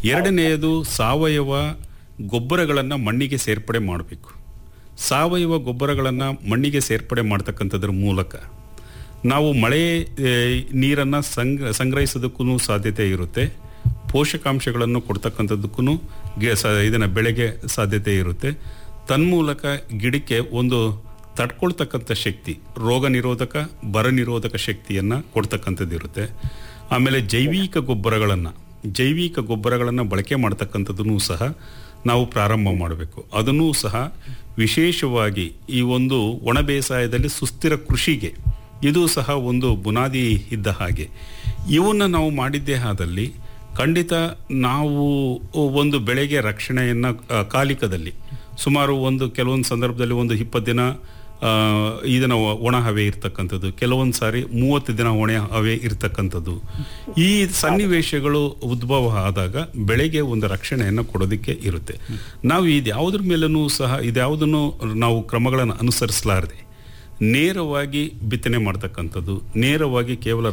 ಎರಡನೆಯದು ಸಾವಯವ ಗೊಬ್ಬರಗಳನ್ನು ಮಣ್ಣಿಗೆ ಸೇರ್ಪಡೆ ಮಾಡಬೇಕು ಸಾವಯವ ಗೊಬ್ಬರಗಳನ್ನು ಮಣ್ಣಿಗೆ ಸೇರ್ಪಡೆ ಮಾಡ್ತಕ್ಕಂಥದ್ರ ಮೂಲಕ ನಾವು ಮಳೆ ನೀರನ್ನು ಸಂಗ್ ಸಂಗ್ರಹಿಸೋದಕ್ಕೂ ಸಾಧ್ಯತೆ ಇರುತ್ತೆ ಪೋಷಕಾಂಶಗಳನ್ನು ಕೊಡ್ತಕ್ಕಂಥದ್ದಕ್ಕೂ ಗಿ ಸ ಇದನ್ನು ಬೆಳೆಗೆ ಸಾಧ್ಯತೆ ಇರುತ್ತೆ ತನ್ಮೂಲಕ ಗಿಡಕ್ಕೆ ಒಂದು ತಡ್ಕೊಳ್ತಕ್ಕಂಥ ಶಕ್ತಿ ರೋಗ ನಿರೋಧಕ ಬರ ನಿರೋಧಕ ಶಕ್ತಿಯನ್ನು ಕೊಡ್ತಕ್ಕಂಥದ್ದು ಇರುತ್ತೆ ಆಮೇಲೆ ಜೈವಿಕ ಗೊಬ್ಬರಗಳನ್ನು ಜೈವಿಕ ಗೊಬ್ಬರಗಳನ್ನು ಬಳಕೆ ಮಾಡ್ತಕ್ಕಂಥದ್ದನ್ನು ಸಹ ನಾವು ಪ್ರಾರಂಭ ಮಾಡಬೇಕು ಅದನ್ನೂ ಸಹ ವಿಶೇಷವಾಗಿ ಈ ಒಂದು ಒಣ ಬೇಸಾಯದಲ್ಲಿ ಸುಸ್ಥಿರ ಕೃಷಿಗೆ ಇದು ಸಹ ಒಂದು ಬುನಾದಿ ಇದ್ದ ಹಾಗೆ ಇವನ್ನ ನಾವು ಮಾಡಿದ್ದೇ ಆದಲ್ಲಿ ಖಂಡಿತ ನಾವು ಒಂದು ಬೆಳೆಗೆ ರಕ್ಷಣೆಯನ್ನು ಆ, ಕಾಲಿಕದಲ್ಲಿ ಸುಮಾರು ಒಂದು ಕೆಲವೊಂದು ಸಂದರ್ಭದಲ್ಲಿ ಒಂದು ಇಪ್ಪತ್ತು ದಿನ ಆ, ಇದನ್ನ ಒಣ ಹವೆ ಇರ್ತಕ್ಕಂಥದ್ದು ಕೆಲವೊಂದು ಸಾರಿ ಮೂವತ್ತು ದಿನ ಒಣ ಹವೆ ಇರ್ತಕ್ಕಂಥದ್ದು ಈ ಸನ್ನಿವೇಶಗಳು ಉದ್ಭವ ಆದಾಗ ಬೆಳೆಗೆ ಒಂದು ರಕ್ಷಣೆಯನ್ನು ಕೊಡೋದಕ್ಕೆ ಇರುತ್ತೆ ನಾವು ಇದ್ಯಾವುದ್ರ ಮೇಲೂ ಸಹ ಇದ್ಯಾವುದನ್ನು ನಾವು ಕ್ರಮಗಳನ್ನು ಅನುಸರಿಸಲಾರದೆ ನೇರವಾಗಿ ಬಿತ್ತನೆ ಮಾಡ್ತಕ್ಕಂಥದ್ದು ನೇರವಾಗಿ ಕೇವಲ